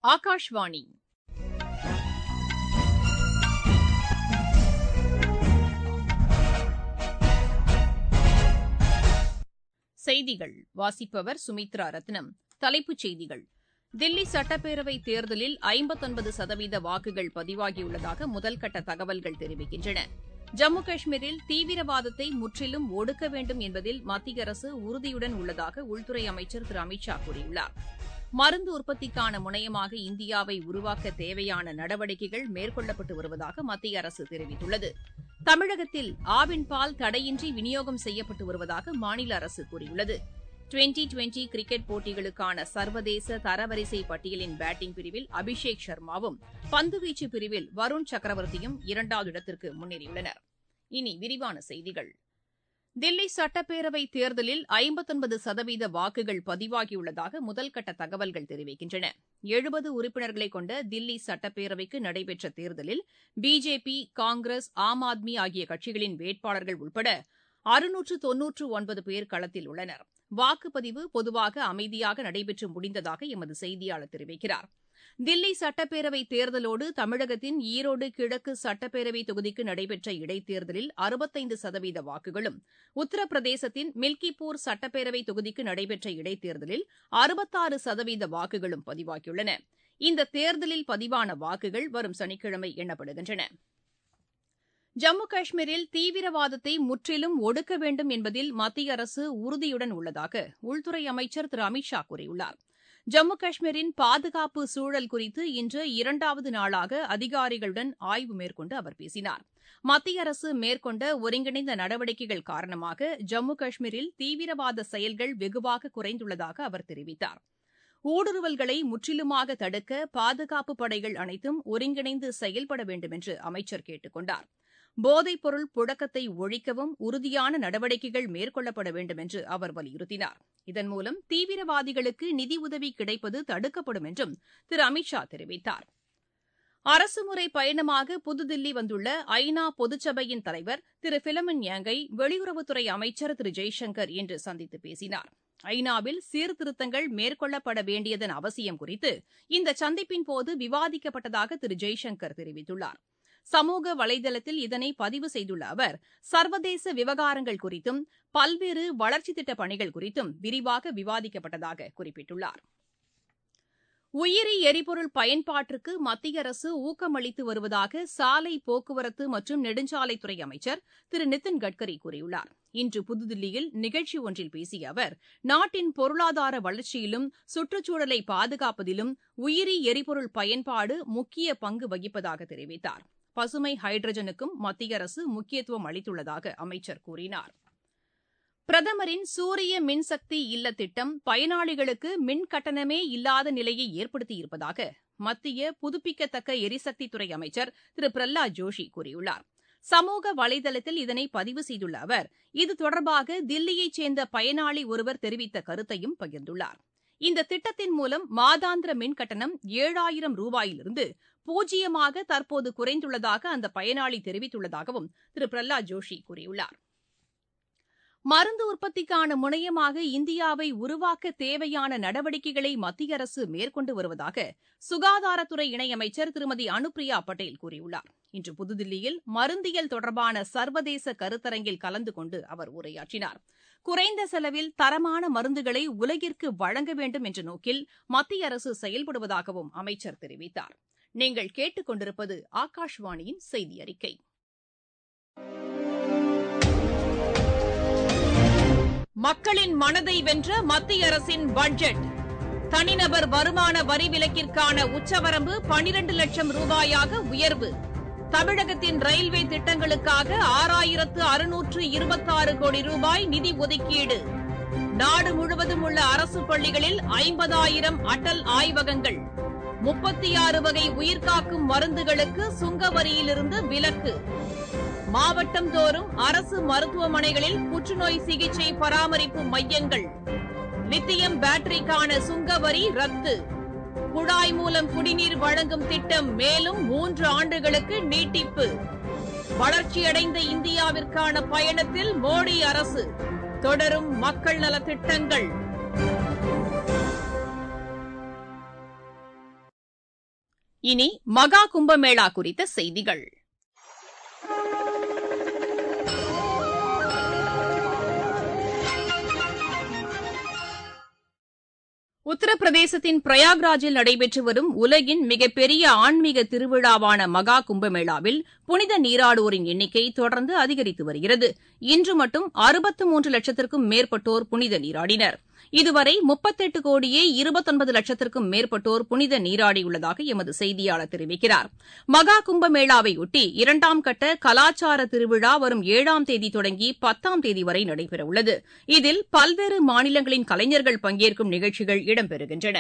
ஆகாஷ்வாணி செய்திகள் வாசிப்பவர் சுமித்ரா ரத்னம் தலைப்புச் செய்திகள் தில்லி சட்டப்பேரவைத் தேர்தலில் ஐம்பத்தொன்பது சதவீத வாக்குகள் பதிவாகியுள்ளதாக முதல்கட்ட தகவல்கள் தெரிவிக்கின்றன ஜம்மு காஷ்மீரில் தீவிரவாதத்தை முற்றிலும் ஒடுக்க வேண்டும் என்பதில் மத்திய அரசு உறுதியுடன் உள்ளதாக உள்துறை அமைச்சர் திரு அமித் ஷா கூறியுள்ளார் மருந்து உற்பத்திக்கான முனையமாக இந்தியாவை உருவாக்க தேவையான நடவடிக்கைகள் மேற்கொள்ளப்பட்டு வருவதாக மத்திய அரசு தெரிவித்துள்ளது தமிழகத்தில் ஆவின் பால் தடையின்றி விநியோகம் செய்யப்பட்டு வருவதாக மாநில அரசு கூறியுள்ளது டுவெண்டி டுவெண்டி கிரிக்கெட் போட்டிகளுக்கான சர்வதேச தரவரிசை பட்டியலின் பேட்டிங் பிரிவில் அபிஷேக் சர்மாவும் பந்துவீச்சு பிரிவில் வருண் சக்கரவர்த்தியும் இரண்டாவது இடத்திற்கு முன்னேறியுள்ளனர் இனி விரிவான செய்திகள் தில்லி சட்டப்பேரவைத் தேர்தலில் ஐம்பத்தொன்பது சதவீத வாக்குகள் பதிவாகியுள்ளதாக முதல்கட்ட தகவல்கள் தெரிவிக்கின்றன எழுபது உறுப்பினர்களை கொண்ட தில்லி சட்டப்பேரவைக்கு நடைபெற்ற தேர்தலில் பிஜேபி காங்கிரஸ் ஆம் ஆத்மி ஆகிய கட்சிகளின் வேட்பாளர்கள் உட்பட அறுநூற்று தொன்னூற்று ஒன்பது பேர் களத்தில் உள்ளனர் வாக்குப்பதிவு பொதுவாக அமைதியாக நடைபெற்று முடிந்ததாக எமது செய்தியாளர் தெரிவிக்கிறார் தில்லி சட்டப்பேரவை தேர்தலோடு தமிழகத்தின் ஈரோடு கிழக்கு சட்டப்பேரவை தொகுதிக்கு நடைபெற்ற இடைத்தேர்தலில் அறுபத்தைந்து சதவீத வாக்குகளும் உத்தரப்பிரதேசத்தின் மில்கிப்பூர் சட்டப்பேரவை தொகுதிக்கு நடைபெற்ற இடைத்தேர்தலில் அறுபத்தாறு சதவீத வாக்குகளும் பதிவாகியுள்ளன இந்த தேர்தலில் பதிவான வாக்குகள் வரும் சனிக்கிழமை எண்ணப்படுகின்றன ஜம்மு காஷ்மீரில் தீவிரவாதத்தை முற்றிலும் ஒடுக்க வேண்டும் என்பதில் மத்திய அரசு உறுதியுடன் உள்ளதாக உள்துறை அமைச்சர் திரு அமித் ஷா கூறியுள்ளார் ஜம்மு காஷ்மீரின் பாதுகாப்பு சூழல் குறித்து இன்று இரண்டாவது நாளாக அதிகாரிகளுடன் ஆய்வு மேற்கொண்டு அவர் பேசினார் மத்திய அரசு மேற்கொண்ட ஒருங்கிணைந்த நடவடிக்கைகள் காரணமாக ஜம்மு காஷ்மீரில் தீவிரவாத செயல்கள் வெகுவாக குறைந்துள்ளதாக அவர் தெரிவித்தார் ஊடுருவல்களை முற்றிலுமாக தடுக்க பாதுகாப்பு படைகள் அனைத்தும் ஒருங்கிணைந்து செயல்பட வேண்டும் என்று அமைச்சர் கேட்டுக் கொண்டார் போதைப்பொருள் புழக்கத்தை ஒழிக்கவும் உறுதியான நடவடிக்கைகள் மேற்கொள்ளப்பட வேண்டும் என்று அவர் வலியுறுத்தினார் இதன் மூலம் தீவிரவாதிகளுக்கு நிதியுதவி கிடைப்பது தடுக்கப்படும் என்றும் திரு அமித் ஷா தெரிவித்தார் அரசுமுறை பயணமாக புதுதில்லி வந்துள்ள ஐநா பொதுச்சபையின் தலைவர் திரு பிலமன் யாங்கை வெளியுறவுத்துறை அமைச்சர் திரு ஜெய்சங்கர் இன்று சந்தித்து பேசினார் ஐநாவில் சீர்திருத்தங்கள் மேற்கொள்ளப்பட வேண்டியதன் அவசியம் குறித்து இந்த சந்திப்பின் போது விவாதிக்கப்பட்டதாக திரு ஜெய்சங்கர் தெரிவித்துள்ளார் சமூக வலைதளத்தில் இதனை பதிவு செய்துள்ள அவர் சர்வதேச விவகாரங்கள் குறித்தும் பல்வேறு வளர்ச்சித் திட்டப் பணிகள் குறித்தும் விரிவாக விவாதிக்கப்பட்டதாக குறிப்பிட்டுள்ளார் உயிரி எரிபொருள் பயன்பாட்டிற்கு மத்திய அரசு ஊக்கமளித்து வருவதாக சாலை போக்குவரத்து மற்றும் நெடுஞ்சாலைத்துறை அமைச்சர் திரு நிதின் கட்கரி கூறியுள்ளார் இன்று புதுதில்லியில் நிகழ்ச்சி ஒன்றில் பேசிய அவர் நாட்டின் பொருளாதார வளர்ச்சியிலும் சுற்றுச்சூழலை பாதுகாப்பதிலும் உயிரி எரிபொருள் பயன்பாடு முக்கிய பங்கு வகிப்பதாக தெரிவித்தார் பசுமை ஹைட்ரஜனுக்கும் மத்திய அரசு முக்கியத்துவம் அளித்துள்ளதாக அமைச்சர் கூறினார் பிரதமரின் சூரிய மின்சக்தி இல்ல திட்டம் பயனாளிகளுக்கு மின் கட்டணமே இல்லாத நிலையை ஏற்படுத்தியிருப்பதாக மத்திய புதுப்பிக்கத்தக்க எரிசக்தித்துறை அமைச்சர் திரு பிரஹ்லாத் ஜோஷி கூறியுள்ளார் சமூக வலைதளத்தில் இதனை பதிவு செய்துள்ள அவர் இது தொடர்பாக தில்லியைச் சேர்ந்த பயனாளி ஒருவர் தெரிவித்த கருத்தையும் பகிர்ந்துள்ளார் இந்த திட்டத்தின் மூலம் மாதாந்திர மின் கட்டணம் ஏழாயிரம் ரூபாயிலிருந்து பூஜ்ஜியமாக தற்போது குறைந்துள்ளதாக அந்த பயனாளி தெரிவித்துள்ளதாகவும் திரு பிரஹ்லாத் ஜோஷி கூறியுள்ளார் மருந்து உற்பத்திக்கான முனையமாக இந்தியாவை உருவாக்க தேவையான நடவடிக்கைகளை மத்திய அரசு மேற்கொண்டு வருவதாக சுகாதாரத்துறை இணையமைச்சர் திருமதி அனுப்பிரியா பட்டேல் கூறியுள்ளார் இன்று புதுதில்லியில் மருந்தியல் தொடர்பான சர்வதேச கருத்தரங்கில் கலந்து கொண்டு அவர் உரையாற்றினார் குறைந்த செலவில் தரமான மருந்துகளை உலகிற்கு வழங்க வேண்டும் என்ற நோக்கில் மத்திய அரசு செயல்படுவதாகவும் அமைச்சர் தெரிவித்தார் நீங்கள் கேட்டுக் கொண்டிருப்பது ஆகாஷ்வாணியின் செய்தி அறிக்கை மக்களின் மனதை வென்ற மத்திய அரசின் பட்ஜெட் தனிநபர் வருமான வரி விலக்கிற்கான உச்சவரம்பு பனிரண்டு லட்சம் ரூபாயாக உயர்வு தமிழகத்தின் ரயில்வே திட்டங்களுக்காக ஆறாயிரத்து அறுநூற்று இருபத்தாறு கோடி ரூபாய் நிதி ஒதுக்கீடு நாடு முழுவதும் உள்ள அரசு பள்ளிகளில் ஐம்பதாயிரம் அடல் ஆய்வகங்கள் முப்பத்தி ஆறு வகை உயிர்காக்கும் மருந்துகளுக்கு சுங்க வரியிலிருந்து விலக்கு மாவட்டம் தோறும் அரசு மருத்துவமனைகளில் புற்றுநோய் சிகிச்சை பராமரிப்பு மையங்கள் லித்தியம் பேட்டரிக்கான சுங்க வரி ரத்து குழாய் மூலம் குடிநீர் வழங்கும் திட்டம் மேலும் மூன்று ஆண்டுகளுக்கு நீட்டிப்பு வளர்ச்சியடைந்த இந்தியாவிற்கான பயணத்தில் மோடி அரசு தொடரும் மக்கள் நலத் திட்டங்கள் இனி மகா கும்பமேளா குறித்த செய்திகள் உத்தரப்பிரதேசத்தின் பிரயாக்ராஜில் நடைபெற்று வரும் உலகின் மிகப்பெரிய ஆன்மீக திருவிழாவான மகா கும்பமேளாவில் புனித நீராடுவோரின் எண்ணிக்கை தொடர்ந்து அதிகரித்து வருகிறது இன்று மட்டும் அறுபத்து மூன்று லட்சத்திற்கும் மேற்பட்டோர் புனித நீராடினர் இதுவரை முப்பத்தெட்டு கோடியே இருபத்தொன்பது லட்சத்திற்கும் மேற்பட்டோர் புனித நீராடியுள்ளதாக எமது செய்தியாளர் தெரிவிக்கிறார் மகா கும்பமேளாவையொட்டி இரண்டாம் கட்ட கலாச்சார திருவிழா வரும் ஏழாம் தேதி தொடங்கி பத்தாம் தேதி வரை நடைபெறவுள்ளது இதில் பல்வேறு மாநிலங்களின் கலைஞர்கள் பங்கேற்கும் நிகழ்ச்சிகள் இடம்பெறுகின்றன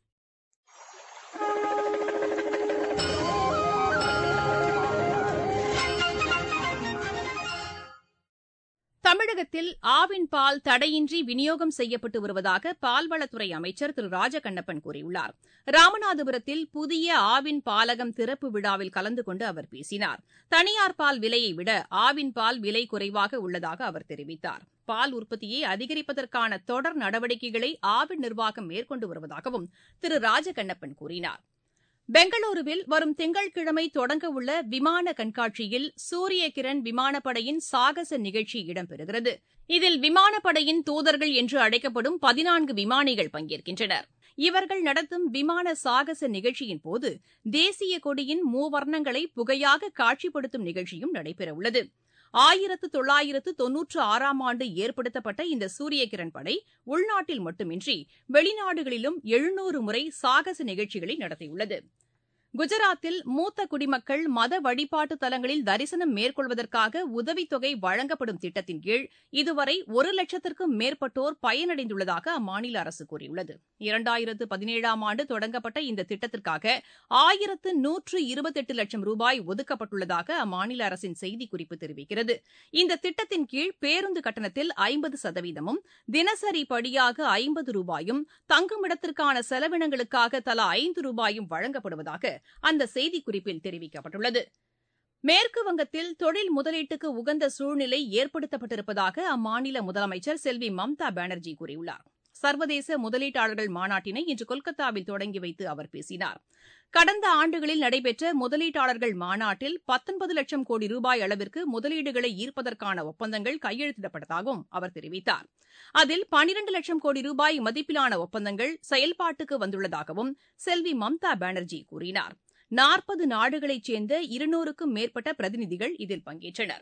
தமிழகத்தில் ஆவின் பால் தடையின்றி விநியோகம் செய்யப்பட்டு வருவதாக பால்வளத்துறை அமைச்சர் திரு ராஜகண்ணப்பன் கூறியுள்ளார் ராமநாதபுரத்தில் புதிய ஆவின் பாலகம் திறப்பு விழாவில் கலந்து கொண்டு அவர் பேசினார் தனியார் பால் விலையை விட ஆவின் பால் விலை குறைவாக உள்ளதாக அவர் தெரிவித்தார் பால் உற்பத்தியை அதிகரிப்பதற்கான தொடர் நடவடிக்கைகளை ஆவின் நிர்வாகம் மேற்கொண்டு வருவதாகவும் திரு ராஜகண்ணப்பன் கூறினார் பெங்களூருவில் வரும் திங்கட்கிழமை தொடங்கவுள்ள விமான கண்காட்சியில் சூரிய கிரண் விமானப்படையின் சாகச நிகழ்ச்சி இடம்பெறுகிறது இதில் விமானப்படையின் தூதர்கள் என்று அழைக்கப்படும் பதினான்கு விமானிகள் பங்கேற்கின்றனர் இவர்கள் நடத்தும் விமான சாகச நிகழ்ச்சியின் போது தேசிய கொடியின் மூவர்ணங்களை புகையாக காட்சிப்படுத்தும் நிகழ்ச்சியும் நடைபெறவுள்ளது ஆயிரத்து தொள்ளாயிரத்து தொன்னூற்று ஆறாம் ஆண்டு ஏற்படுத்தப்பட்ட இந்த சூரிய கிரண் படை உள்நாட்டில் மட்டுமின்றி வெளிநாடுகளிலும் எழுநூறு முறை சாகச நிகழ்ச்சிகளை நடத்தியுள்ளது குஜராத்தில் மூத்த குடிமக்கள் மத வழிபாட்டு தலங்களில் தரிசனம் மேற்கொள்வதற்காக உதவித்தொகை வழங்கப்படும் திட்டத்தின் கீழ் இதுவரை ஒரு லட்சத்திற்கும் மேற்பட்டோர் பயனடைந்துள்ளதாக அம்மாநில அரசு கூறியுள்ளது இரண்டாயிரத்து பதினேழாம் ஆண்டு தொடங்கப்பட்ட இந்த திட்டத்திற்காக ஆயிரத்து நூற்று இருபத்தெட்டு லட்சம் ரூபாய் ஒதுக்கப்பட்டுள்ளதாக அம்மாநில அரசின் செய்திக்குறிப்பு தெரிவிக்கிறது இந்த திட்டத்தின் கீழ் பேருந்து கட்டணத்தில் ஐம்பது சதவீதமும் தினசரி படியாக ஐம்பது ரூபாயும் தங்குமிடத்திற்கான செலவினங்களுக்காக தலா ஐந்து ரூபாயும் வழங்கப்படுவதாக அந்த செய்திக்குறிப்பில் தெரிவிக்கப்பட்டுள்ளது மேற்கு வங்கத்தில் தொழில் முதலீட்டுக்கு உகந்த சூழ்நிலை ஏற்படுத்தப்பட்டிருப்பதாக அம்மாநில முதலமைச்சர் செல்வி மம்தா பானர்ஜி கூறியுள்ளார் சர்வதேச முதலீட்டாளர்கள் மாநாட்டினை இன்று கொல்கத்தாவில் தொடங்கி வைத்து அவர் பேசினார் கடந்த ஆண்டுகளில் நடைபெற்ற முதலீட்டாளர்கள் மாநாட்டில் பத்தொன்பது லட்சம் கோடி ரூபாய் அளவிற்கு முதலீடுகளை ஈர்ப்பதற்கான ஒப்பந்தங்கள் கையெழுத்திடப்பட்டதாகவும் அவர் தெரிவித்தார் அதில் பனிரண்டு லட்சம் கோடி ரூபாய் மதிப்பிலான ஒப்பந்தங்கள் செயல்பாட்டுக்கு வந்துள்ளதாகவும் செல்வி மம்தா பானர்ஜி கூறினார் நாற்பது நாடுகளைச் சேர்ந்த இருநூறுக்கும் மேற்பட்ட பிரதிநிதிகள் இதில் பங்கேற்றனர்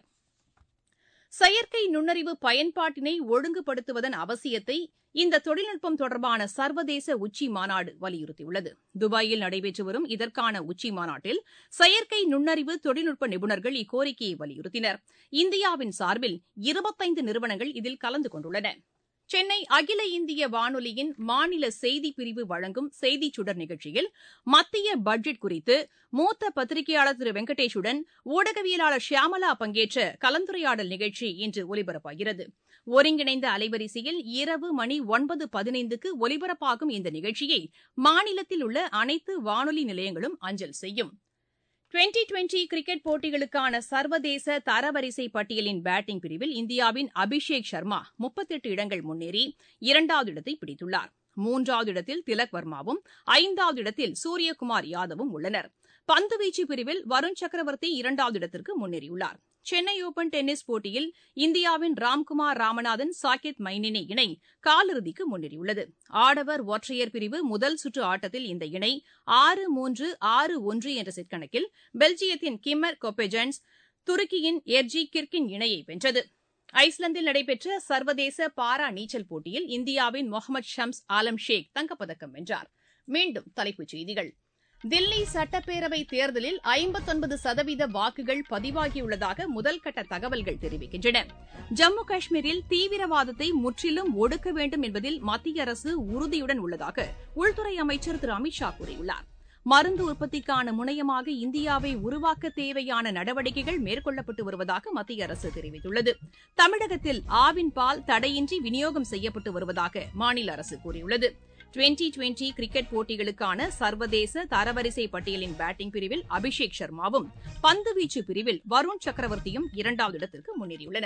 செயற்கை நுண்ணறிவு பயன்பாட்டினை ஒழுங்குபடுத்துவதன் அவசியத்தை இந்த தொழில்நுட்பம் தொடர்பான சர்வதேச உச்சி மாநாடு வலியுறுத்தியுள்ளது துபாயில் நடைபெற்று வரும் இதற்கான உச்சி மாநாட்டில் செயற்கை நுண்ணறிவு தொழில்நுட்ப நிபுணர்கள் இக்கோரிக்கையை வலியுறுத்தினர் இந்தியாவின் சார்பில் இருபத்தைந்து நிறுவனங்கள் இதில் கலந்து கொண்டுள்ளன சென்னை அகில இந்திய வானொலியின் மாநில செய்திப் பிரிவு வழங்கும் செய்திச் சுடர் நிகழ்ச்சியில் மத்திய பட்ஜெட் குறித்து மூத்த பத்திரிகையாளர் திரு வெங்கடேஷுடன் ஊடகவியலாளர் ஷியாமலா பங்கேற்ற கலந்துரையாடல் நிகழ்ச்சி இன்று ஒலிபரப்பாகிறது ஒருங்கிணைந்த அலைவரிசையில் இரவு மணி ஒன்பது பதினைந்துக்கு ஒலிபரப்பாகும் இந்த நிகழ்ச்சியை மாநிலத்தில் உள்ள அனைத்து வானொலி நிலையங்களும் அஞ்சல் செய்யும் டுவெண்டி டுவெண்டி கிரிக்கெட் போட்டிகளுக்கான சர்வதேச தரவரிசை பட்டியலின் பேட்டிங் பிரிவில் இந்தியாவின் அபிஷேக் சர்மா முப்பத்தெட்டு இடங்கள் முன்னேறி இரண்டாவது இடத்தை பிடித்துள்ளார் மூன்றாவது இடத்தில் திலக் வர்மாவும் ஐந்தாவது இடத்தில் சூரியகுமார் யாதவும் உள்ளனர் பந்துவீச்சு பிரிவில் வருண் சக்கரவர்த்தி இரண்டாவது இடத்திற்கு முன்னேறியுள்ளார் சென்னை ஓபன் டென்னிஸ் போட்டியில் இந்தியாவின் ராம்குமார் ராமநாதன் சாகேத் மைனினி இணை காலிறுதிக்கு முன்னேறியுள்ளது ஆடவர் ஒற்றையர் பிரிவு முதல் சுற்று ஆட்டத்தில் இந்த இணை ஆறு மூன்று ஆறு ஒன்று என்ற செட் கணக்கில் பெல்ஜியத்தின் கிம்மர் கொப்பெஜன்ஸ் துருக்கியின் எர்ஜி கிர்கின் இணையை வென்றது ஐஸ்லாந்தில் நடைபெற்ற சர்வதேச பாரா நீச்சல் போட்டியில் இந்தியாவின் முகமது ஷம்ஸ் ஆலம் ஷேக் தங்கப்பதக்கம் வென்றார் மீண்டும் தலைப்புச் செய்திகள் தில்லி சட்டப்பேரவை தேர்தலில் ஐம்பத்தொன்பது சதவீத வாக்குகள் பதிவாகியுள்ளதாக முதல்கட்ட தகவல்கள் தெரிவிக்கின்றன ஜம்மு காஷ்மீரில் தீவிரவாதத்தை முற்றிலும் ஒடுக்க வேண்டும் என்பதில் மத்திய அரசு உறுதியுடன் உள்ளதாக உள்துறை அமைச்சர் திரு அமித் ஷா கூறியுள்ளார் மருந்து உற்பத்திக்கான முனையமாக இந்தியாவை உருவாக்க தேவையான நடவடிக்கைகள் மேற்கொள்ளப்பட்டு வருவதாக மத்திய அரசு தெரிவித்துள்ளது தமிழகத்தில் ஆவின் பால் தடையின்றி விநியோகம் செய்யப்பட்டு வருவதாக மாநில அரசு கூறியுள்ளது டுவெண்டி டுவெண்டி கிரிக்கெட் போட்டிகளுக்கான சர்வதேச தரவரிசை பட்டியலின் பேட்டிங் பிரிவில் அபிஷேக் சர்மாவும் பந்துவீச்சு பிரிவில் வருண் சக்கரவர்த்தியும் இரண்டாவது இடத்திற்கு முன்னேறியுள்ளனர்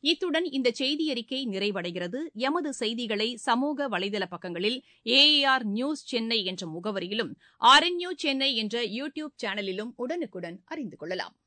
இத்துடன் இந்த செய்தி அறிக்கை நிறைவடைகிறது எமது செய்திகளை சமூக வலைதள பக்கங்களில் ஏஆர் நியூஸ் சென்னை என்ற முகவரியிலும் ஆர் என் யூ சென்னை என்ற யூ டியூப் சேனலிலும் உடனுக்குடன் அறிந்து கொள்ளலாம்